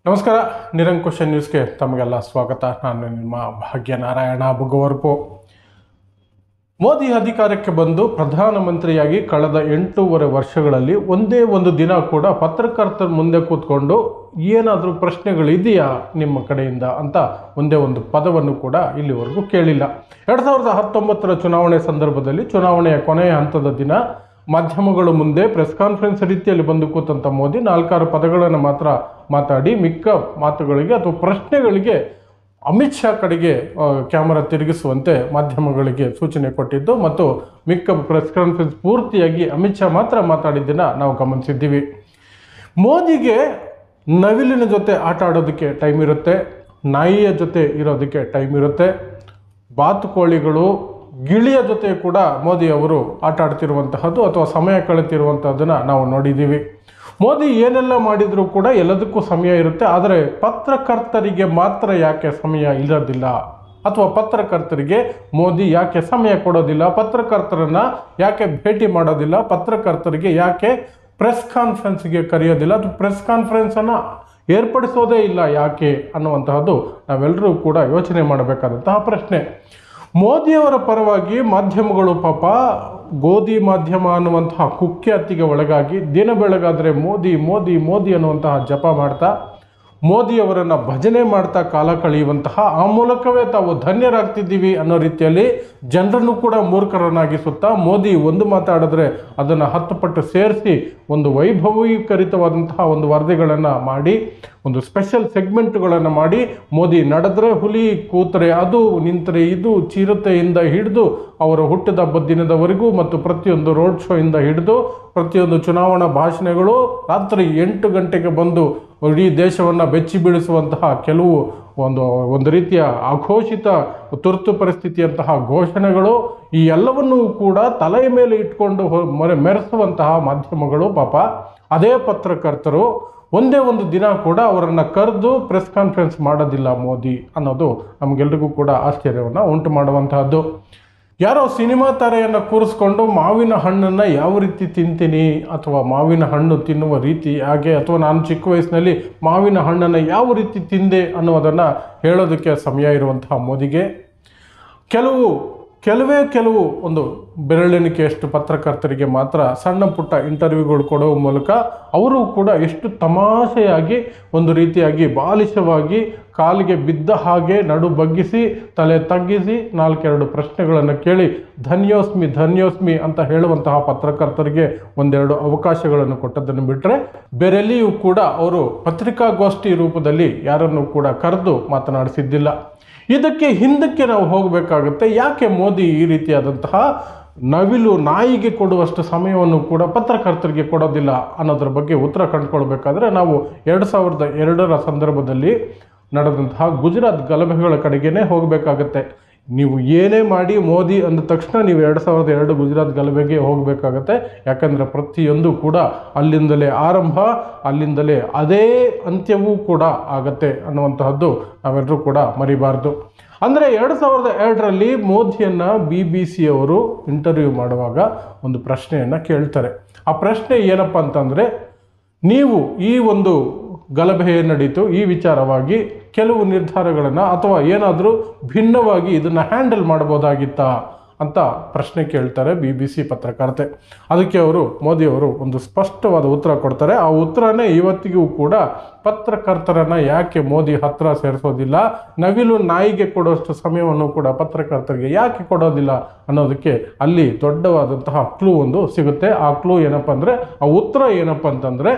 ನಮಸ್ಕಾರ ನಿರಂಕುಶ ನ್ಯೂಸ್ಗೆ ತಮಗೆಲ್ಲ ಸ್ವಾಗತ ನಾನು ನಿಮ್ಮ ಭಾಗ್ಯನಾರಾಯಣ ಬುಗವರ್ಪು ಮೋದಿ ಅಧಿಕಾರಕ್ಕೆ ಬಂದು ಪ್ರಧಾನಮಂತ್ರಿಯಾಗಿ ಕಳೆದ ಎಂಟೂವರೆ ವರ್ಷಗಳಲ್ಲಿ ಒಂದೇ ಒಂದು ದಿನ ಕೂಡ ಪತ್ರಕರ್ತರ ಮುಂದೆ ಕೂತ್ಕೊಂಡು ಏನಾದರೂ ಪ್ರಶ್ನೆಗಳಿದೆಯಾ ನಿಮ್ಮ ಕಡೆಯಿಂದ ಅಂತ ಒಂದೇ ಒಂದು ಪದವನ್ನು ಕೂಡ ಇಲ್ಲಿವರೆಗೂ ಕೇಳಿಲ್ಲ ಎರಡು ಸಾವಿರದ ಹತ್ತೊಂಬತ್ತರ ಚುನಾವಣೆ ಸಂದರ್ಭದಲ್ಲಿ ಚುನಾವಣೆಯ ಕೊನೆಯ ಹಂತದ ದಿನ ಮಾಧ್ಯಮಗಳ ಮುಂದೆ ಪ್ರೆಸ್ ಕಾನ್ಫರೆನ್ಸ್ ರೀತಿಯಲ್ಲಿ ಬಂದು ಕೂತಂಥ ಮೋದಿ ನಾಲ್ಕಾರು ಪದಗಳನ್ನು ಮಾತ್ರ ಮಾತಾಡಿ ಮಿಕ್ಕ ಮಾತುಗಳಿಗೆ ಅಥವಾ ಪ್ರಶ್ನೆಗಳಿಗೆ ಅಮಿತ್ ಶಾ ಕಡೆಗೆ ಆ, ಕ್ಯಾಮರಾ ತಿರುಗಿಸುವಂತೆ ಮಾಧ್ಯಮಗಳಿಗೆ ಸೂಚನೆ ಕೊಟ್ಟಿದ್ದು ಮತ್ತು ಮಿಕ್ಕ ಪ್ರೆಸ್ ಕಾನ್ಫರೆನ್ಸ್ ಪೂರ್ತಿಯಾಗಿ ಅಮಿತ್ ಶಾ ಮಾತ್ರ ಮಾತಾಡಿದ್ದನ್ನು ನಾವು ಗಮನಿಸಿದ್ದೀವಿ ಮೋದಿಗೆ ನವಿಲಿನ ಜೊತೆ ಆಟ ಆಡೋದಕ್ಕೆ ಟೈಮ್ ಇರುತ್ತೆ ನಾಯಿಯ ಜೊತೆ ಇರೋದಕ್ಕೆ ಟೈಮ್ ಇರುತ್ತೆ ಬಾತುಕೋಳಿಗಳು ಗಿಳಿಯ ಜೊತೆ ಕೂಡ ಮೋದಿ ಅವರು ಆಟ ಆಡ್ತಿರುವಂತಹದ್ದು ಅಥವಾ ಸಮಯ ಕಳೆತಿರುವಂತಹದ್ದನ್ನು ನಾವು ನೋಡಿದ್ದೀವಿ ಮೋದಿ ಏನೆಲ್ಲ ಮಾಡಿದರೂ ಕೂಡ ಎಲ್ಲದಕ್ಕೂ ಸಮಯ ಇರುತ್ತೆ ಆದರೆ ಪತ್ರಕರ್ತರಿಗೆ ಮಾತ್ರ ಯಾಕೆ ಸಮಯ ಇರೋದಿಲ್ಲ ಅಥವಾ ಪತ್ರಕರ್ತರಿಗೆ ಮೋದಿ ಯಾಕೆ ಸಮಯ ಕೊಡೋದಿಲ್ಲ ಪತ್ರಕರ್ತರನ್ನ ಯಾಕೆ ಭೇಟಿ ಮಾಡೋದಿಲ್ಲ ಪತ್ರಕರ್ತರಿಗೆ ಯಾಕೆ ಪ್ರೆಸ್ ಕಾನ್ಫರೆನ್ಸ್ಗೆ ಕರೆಯೋದಿಲ್ಲ ಅಥವಾ ಪ್ರೆಸ್ ಕಾನ್ಫರೆನ್ಸನ್ನು ಏರ್ಪಡಿಸೋದೇ ಇಲ್ಲ ಯಾಕೆ ಅನ್ನುವಂತಹದ್ದು ನಾವೆಲ್ಲರೂ ಕೂಡ ಯೋಚನೆ ಮಾಡಬೇಕಾದಂತಹ ಪ್ರಶ್ನೆ ಮೋದಿಯವರ ಪರವಾಗಿ ಮಾಧ್ಯಮಗಳು ಪಾಪ ಗೋಧಿ ಮಾಧ್ಯಮ ಅನ್ನುವಂತಹ ಕುಖ್ಯಾತಿಗೆ ಒಳಗಾಗಿ ದಿನ ಬೆಳಗಾದರೆ ಮೋದಿ ಮೋದಿ ಮೋದಿ ಅನ್ನುವಂತಹ ಜಪ ಮಾಡ್ತಾ ಮೋದಿಯವರನ್ನು ಭಜನೆ ಮಾಡ್ತಾ ಕಾಲ ಕಳೆಯುವಂತಹ ಆ ಮೂಲಕವೇ ತಾವು ಧನ್ಯರಾಗ್ತಿದ್ದೀವಿ ಅನ್ನೋ ರೀತಿಯಲ್ಲಿ ಜನರನ್ನು ಕೂಡ ಮೂರ್ಖರನ್ನಾಗಿಸುತ್ತಾ ಮೋದಿ ಒಂದು ಮಾತಾಡಿದ್ರೆ ಅದನ್ನು ಹತ್ತು ಪಟ್ಟು ಸೇರಿಸಿ ಒಂದು ವೈಭವೀಕರಿತವಾದಂತಹ ಒಂದು ವರದಿಗಳನ್ನು ಮಾಡಿ ಒಂದು ಸ್ಪೆಷಲ್ ಸೆಗ್ಮೆಂಟ್ಗಳನ್ನು ಮಾಡಿ ಮೋದಿ ನಡೆದ್ರೆ ಹುಲಿ ಕೂತರೆ ಅದು ನಿಂತರೆ ಇದು ಚಿರತೆಯಿಂದ ಹಿಡಿದು ಅವರ ಹುಟ್ಟಿದ ಹಬ್ಬದ ದಿನದವರೆಗೂ ಮತ್ತು ಪ್ರತಿಯೊಂದು ರೋಡ್ ಶೋ ಇಂದ ಹಿಡಿದು ಪ್ರತಿಯೊಂದು ಚುನಾವಣಾ ಭಾಷಣಗಳು ರಾತ್ರಿ ಎಂಟು ಗಂಟೆಗೆ ಬಂದು ಇಡೀ ದೇಶವನ್ನು ಬೆಚ್ಚಿ ಬೀಳಿಸುವಂತಹ ಕೆಲವು ಒಂದು ಒಂದು ರೀತಿಯ ಅಘೋಷಿತ ತುರ್ತು ಪರಿಸ್ಥಿತಿಯಂತಹ ಘೋಷಣೆಗಳು ಈ ಎಲ್ಲವನ್ನೂ ಕೂಡ ತಲೆಯ ಮೇಲೆ ಇಟ್ಕೊಂಡು ಹೊ- ಮರೆ ಮೆರೆಸುವಂತಹ ಮಾಧ್ಯಮಗಳು ಪಾಪ ಅದೇ ಪತ್ರಕರ್ತರು ಒಂದೇ ಒಂದು ದಿನ ಕೂಡ ಅವರನ್ನು ಕರೆದು ಪ್ರೆಸ್ ಕಾನ್ಫರೆನ್ಸ್ ಮಾಡೋದಿಲ್ಲ ಮೋದಿ ಅನ್ನೋದು ನಮಗೆಲ್ರಿಗೂ ಕೂಡ ಆಶ್ಚರ್ಯವನ್ನು ಉಂಟು ಮಾಡುವಂತಹದ್ದು ಯಾರೋ ಸಿನಿಮಾ ತಾರೆಯನ್ನು ಕೂರಿಸ್ಕೊಂಡು ಮಾವಿನ ಹಣ್ಣನ್ನು ಯಾವ ರೀತಿ ತಿಂತೀನಿ ಅಥವಾ ಮಾವಿನ ಹಣ್ಣು ತಿನ್ನುವ ರೀತಿ ಹಾಗೆ ಅಥವಾ ನಾನು ಚಿಕ್ಕ ವಯಸ್ಸಿನಲ್ಲಿ ಮಾವಿನ ಹಣ್ಣನ್ನು ಯಾವ ರೀತಿ ತಿಂದೆ ಅನ್ನೋದನ್ನು ಹೇಳೋದಕ್ಕೆ ಸಮಯ ಇರುವಂತಹ ಮೋದಿಗೆ ಕೆಲವು ಕೆಲವೇ ಕೆಲವು ಒಂದು ಬೆರಳೆಣಿಕೆಯಷ್ಟು ಪತ್ರಕರ್ತರಿಗೆ ಮಾತ್ರ ಸಣ್ಣ ಪುಟ್ಟ ಇಂಟರ್ವ್ಯೂಗಳು ಕೊಡುವ ಮೂಲಕ ಅವರು ಕೂಡ ಎಷ್ಟು ತಮಾಷೆಯಾಗಿ ಒಂದು ರೀತಿಯಾಗಿ ಬಾಲಿಶವಾಗಿ ಕಾಲಿಗೆ ಬಿದ್ದ ಹಾಗೆ ನಡು ಬಗ್ಗಿಸಿ ತಲೆ ತಗ್ಗಿಸಿ ನಾಲ್ಕೆರಡು ಪ್ರಶ್ನೆಗಳನ್ನು ಕೇಳಿ ಧನ್ಯೋಸ್ಮಿ ಧನ್ಯೋಸ್ಮಿ ಅಂತ ಹೇಳುವಂತಹ ಪತ್ರಕರ್ತರಿಗೆ ಒಂದೆರಡು ಅವಕಾಶಗಳನ್ನು ಕೊಟ್ಟದ್ದನ್ನು ಬಿಟ್ಟರೆ ಬೇರೆಲ್ಲಿಯೂ ಕೂಡ ಅವರು ಪತ್ರಿಕಾಗೋಷ್ಠಿ ರೂಪದಲ್ಲಿ ಯಾರನ್ನು ಕೂಡ ಕರೆದು ಮಾತನಾಡಿಸಿದ್ದಿಲ್ಲ ಇದಕ್ಕೆ ಹಿಂದಕ್ಕೆ ನಾವು ಹೋಗಬೇಕಾಗುತ್ತೆ ಯಾಕೆ ಮೋದಿ ಈ ರೀತಿಯಾದಂತಹ ನವಿಲು ನಾಯಿಗೆ ಕೊಡುವಷ್ಟು ಸಮಯವನ್ನು ಕೂಡ ಪತ್ರಕರ್ತರಿಗೆ ಕೊಡೋದಿಲ್ಲ ಅನ್ನೋದ್ರ ಬಗ್ಗೆ ಉತ್ತರ ಕಂಡುಕೊಳ್ಬೇಕಾದ್ರೆ ನಾವು ಎರಡು ಸಾವಿರದ ಎರಡರ ಸಂದರ್ಭದಲ್ಲಿ ನಡೆದಂತಹ ಗುಜರಾತ್ ಗಲಭೆಗಳ ಕಡೆಗೇನೆ ಹೋಗಬೇಕಾಗತ್ತೆ ನೀವು ಏನೇ ಮಾಡಿ ಮೋದಿ ಅಂದ ತಕ್ಷಣ ನೀವು ಎರಡು ಸಾವಿರದ ಎರಡು ಗುಜರಾತ್ ಗಲಭೆಗೆ ಹೋಗಬೇಕಾಗತ್ತೆ ಯಾಕಂದರೆ ಪ್ರತಿಯೊಂದು ಕೂಡ ಅಲ್ಲಿಂದಲೇ ಆರಂಭ ಅಲ್ಲಿಂದಲೇ ಅದೇ ಅಂತ್ಯವೂ ಕೂಡ ಆಗತ್ತೆ ಅನ್ನುವಂತಹದ್ದು ನಾವೆಲ್ಲರೂ ಕೂಡ ಮರಿಬಾರ್ದು ಅಂದರೆ ಎರಡು ಸಾವಿರದ ಎರಡರಲ್ಲಿ ಮೋದಿಯನ್ನು ಬಿ ಬಿ ಸಿಯವರು ಇಂಟರ್ವ್ಯೂ ಮಾಡುವಾಗ ಒಂದು ಪ್ರಶ್ನೆಯನ್ನು ಕೇಳ್ತಾರೆ ಆ ಪ್ರಶ್ನೆ ಏನಪ್ಪ ಅಂತಂದರೆ ನೀವು ಈ ಒಂದು ಗಲಭೆ ಏನ್ ನಡೀತು ಈ ವಿಚಾರವಾಗಿ ಕೆಲವು ನಿರ್ಧಾರಗಳನ್ನು ಅಥವಾ ಏನಾದರೂ ಭಿನ್ನವಾಗಿ ಇದನ್ನು ಹ್ಯಾಂಡಲ್ ಮಾಡ್ಬೋದಾಗಿತ್ತಾ ಅಂತ ಪ್ರಶ್ನೆ ಕೇಳ್ತಾರೆ ಬಿ ಬಿ ಸಿ ಪತ್ರಕರ್ತೆ ಅದಕ್ಕೆ ಅವರು ಮೋದಿಯವರು ಒಂದು ಸ್ಪಷ್ಟವಾದ ಉತ್ತರ ಕೊಡ್ತಾರೆ ಆ ಉತ್ತರನೇ ಇವತ್ತಿಗೂ ಕೂಡ ಪತ್ರಕರ್ತರನ್ನ ಯಾಕೆ ಮೋದಿ ಹತ್ರ ಸೇರಿಸೋದಿಲ್ಲ ನವಿಲು ನಾಯಿಗೆ ಕೊಡುವಷ್ಟು ಸಮಯವನ್ನು ಕೂಡ ಪತ್ರಕರ್ತರಿಗೆ ಯಾಕೆ ಕೊಡೋದಿಲ್ಲ ಅನ್ನೋದಕ್ಕೆ ಅಲ್ಲಿ ದೊಡ್ಡವಾದಂತಹ ಕ್ಲೂ ಒಂದು ಸಿಗುತ್ತೆ ಆ ಕ್ಲೂ ಏನಪ್ಪ ಅಂದರೆ ಆ ಉತ್ತರ ಏನಪ್ಪ ಅಂತಂದರೆ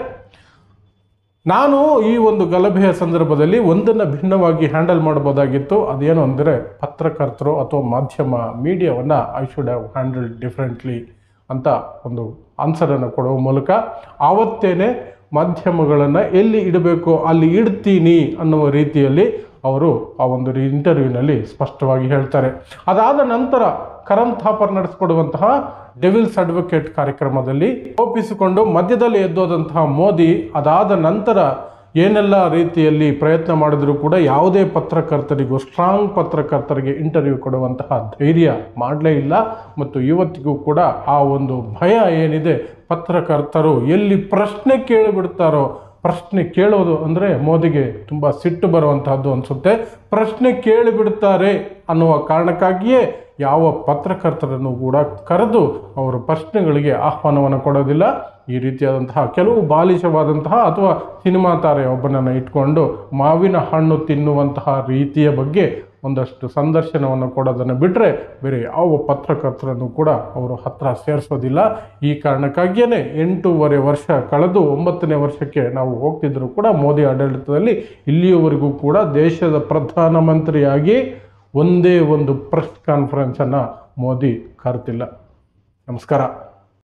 ನಾನು ಈ ಒಂದು ಗಲಭೆಯ ಸಂದರ್ಭದಲ್ಲಿ ಒಂದನ್ನು ಭಿನ್ನವಾಗಿ ಹ್ಯಾಂಡಲ್ ಮಾಡ್ಬೋದಾಗಿತ್ತು ಅದೇನು ಅಂದರೆ ಪತ್ರಕರ್ತರು ಅಥವಾ ಮಾಧ್ಯಮ ಮೀಡಿಯಾವನ್ನು I should have handled differently ಅಂತ ಒಂದು ಆನ್ಸರನ್ನು ಕೊಡುವ ಮೂಲಕ ಆವತ್ತೇನೆ ಮಾಧ್ಯಮಗಳನ್ನು ಎಲ್ಲಿ ಇಡಬೇಕು ಅಲ್ಲಿ ಇಡ್ತೀನಿ ಅನ್ನುವ ರೀತಿಯಲ್ಲಿ ಅವರು ಆ ಒಂದು ಇಂಟರ್ವ್ಯೂನಲ್ಲಿ ಸ್ಪಷ್ಟವಾಗಿ ಹೇಳ್ತಾರೆ ಅದಾದ ನಂತರ ಕರಣ್ ಥಾಪರ್ ನಡೆಸಿಕೊಡುವಂತಹ ಡೆವಿಲ್ಸ್ ಅಡ್ವೊಕೇಟ್ ಕಾರ್ಯಕ್ರಮದಲ್ಲಿ ಒಪ್ಪಿಸಿಕೊಂಡು ಮಧ್ಯದಲ್ಲಿ ಎದ್ದೋದಂತಹ ಮೋದಿ ಅದಾದ ನಂತರ ಏನೆಲ್ಲ ರೀತಿಯಲ್ಲಿ ಪ್ರಯತ್ನ ಮಾಡಿದರೂ ಕೂಡ ಯಾವುದೇ ಪತ್ರಕರ್ತರಿಗೂ ಸ್ಟ್ರಾಂಗ್ ಪತ್ರಕರ್ತರಿಗೆ ಇಂಟರ್ವ್ಯೂ ಕೊಡುವಂತಹ ಧೈರ್ಯ ಮಾಡಲೇ ಇಲ್ಲ ಮತ್ತು ಇವತ್ತಿಗೂ ಕೂಡ ಆ ಒಂದು ಭಯ ಏನಿದೆ ಪತ್ರಕರ್ತರು ಎಲ್ಲಿ ಪ್ರಶ್ನೆ ಕೇಳಿಬಿಡ್ತಾರೋ ಪ್ರಶ್ನೆ ಕೇಳೋದು ಅಂದರೆ ಮೋದಿಗೆ ತುಂಬ ಸಿಟ್ಟು ಬರುವಂತಹದ್ದು ಅನಿಸುತ್ತೆ ಪ್ರಶ್ನೆ ಕೇಳಿಬಿಡ್ತಾರೆ ಅನ್ನುವ ಕಾರಣಕ್ಕಾಗಿಯೇ ಯಾವ ಪತ್ರಕರ್ತರನ್ನು ಕೂಡ ಕರೆದು ಅವರ ಪ್ರಶ್ನೆಗಳಿಗೆ ಆಹ್ವಾನವನ್ನು ಕೊಡೋದಿಲ್ಲ ಈ ರೀತಿಯಾದಂತಹ ಕೆಲವು ಬಾಲಿಶವಾದಂತಹ ಅಥವಾ ಸಿನಿಮಾ ತಾರೆ ಒಬ್ಬನನ್ನು ಇಟ್ಕೊಂಡು ಮಾವಿನ ಹಣ್ಣು ತಿನ್ನುವಂತಹ ರೀತಿಯ ಬಗ್ಗೆ ಒಂದಷ್ಟು ಸಂದರ್ಶನವನ್ನು ಕೊಡೋದನ್ನು ಬಿಟ್ಟರೆ ಬೇರೆ ಯಾವ ಪತ್ರಕರ್ತರನ್ನು ಕೂಡ ಅವರು ಹತ್ರ ಸೇರಿಸೋದಿಲ್ಲ ಈ ಕಾರಣಕ್ಕಾಗಿಯೇ ಎಂಟೂವರೆ ವರ್ಷ ಕಳೆದು ಒಂಬತ್ತನೇ ವರ್ಷಕ್ಕೆ ನಾವು ಹೋಗ್ತಿದ್ರು ಕೂಡ ಮೋದಿ ಆಡಳಿತದಲ್ಲಿ ಇಲ್ಲಿಯವರೆಗೂ ಕೂಡ ದೇಶದ ಪ್ರಧಾನಮಂತ್ರಿಯಾಗಿ ಒಂದೇ ಒಂದು ಪ್ರೆಸ್ ಕಾನ್ಫರೆನ್ಸನ್ನು ಮೋದಿ ಕರೆತಿಲ್ಲ ನಮಸ್ಕಾರ